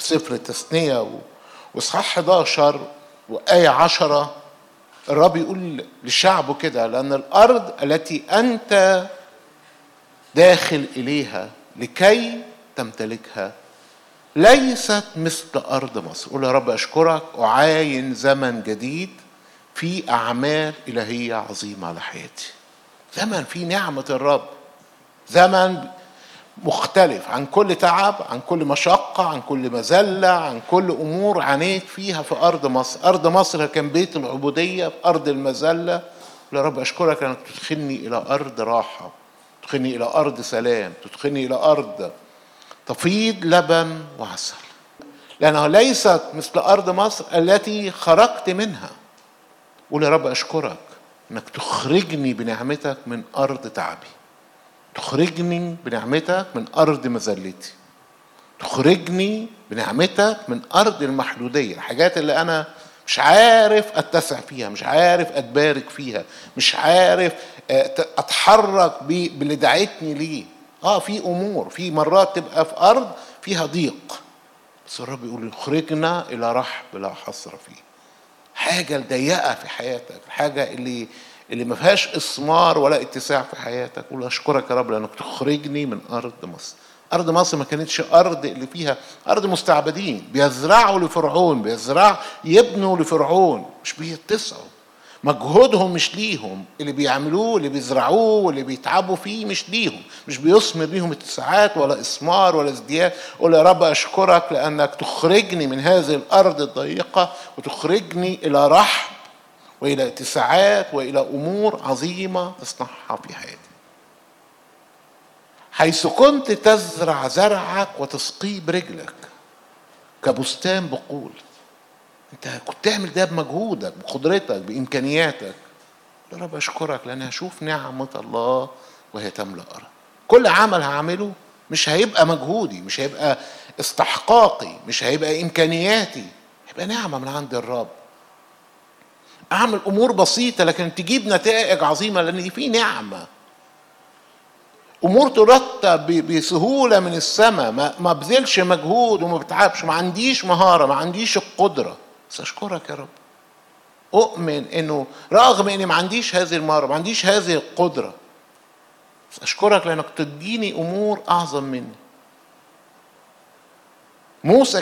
في سفر التثنية واصحاح 11 وآية 10 الرب يقول لشعبه كده لأن الأرض التي أنت داخل إليها لكي تمتلكها ليست مثل أرض مصر قول يا رب أشكرك أعاين زمن جديد في أعمال إلهية عظيمة على حياتي زمن فيه نعمة الرب زمن مختلف عن كل تعب عن كل مشقة عن كل مذلة عن كل أمور عانيت فيها في أرض مصر أرض مصر كان بيت العبودية في أرض المذلة يا رب أشكرك أنك تدخلني إلى أرض راحة تدخلني إلى أرض سلام تدخلني إلى أرض تفيض لبن وعسل لأنها ليست مثل أرض مصر التي خرجت منها قول يا رب أشكرك أنك تخرجني بنعمتك من أرض تعبي تخرجني بنعمتك من أرض مذلتي تخرجني بنعمتك من أرض المحدودية الحاجات اللي أنا مش عارف أتسع فيها مش عارف أتبارك فيها مش عارف أتحرك باللي دعيتني ليه اه في امور في مرات تبقى في ارض فيها ضيق بس الرب يقول يخرجنا الى رحب لا حصر فيه حاجه ضيقه في حياتك الحاجه اللي اللي ما فيهاش اثمار ولا اتساع في حياتك قول اشكرك يا رب لانك تخرجني من ارض مصر ارض مصر ما كانتش ارض اللي فيها ارض مستعبدين بيزرعوا لفرعون بيزرعوا يبنوا لفرعون مش بيتسعوا مجهودهم مش ليهم اللي بيعملوه اللي بيزرعوه واللي بيتعبوا فيه مش ليهم مش بيثمر ليهم اتساعات ولا اثمار ولا ازدياد قول يا رب اشكرك لانك تخرجني من هذه الارض الضيقه وتخرجني الى رحب والى اتساعات والى امور عظيمه تصنعها في حياتي حيث كنت تزرع زرعك وتسقيه برجلك كبستان بقول انت كنت تعمل ده بمجهودك بقدرتك بامكانياتك يا رب اشكرك لان هشوف نعمه الله وهي تملا ارض كل عمل هعمله مش هيبقى مجهودي مش هيبقى استحقاقي مش هيبقى امكانياتي هيبقى نعمه من عند الرب اعمل امور بسيطه لكن تجيب نتائج عظيمه لان دي في نعمه امور ترتب بسهوله من السماء ما ما بذلش مجهود وما بتعبش ما عنديش مهاره ما عنديش القدره بس اشكرك يا رب اؤمن انه رغم اني ما عنديش هذه المهاره ما عنديش هذه القدره بس اشكرك لانك تديني امور اعظم مني موسى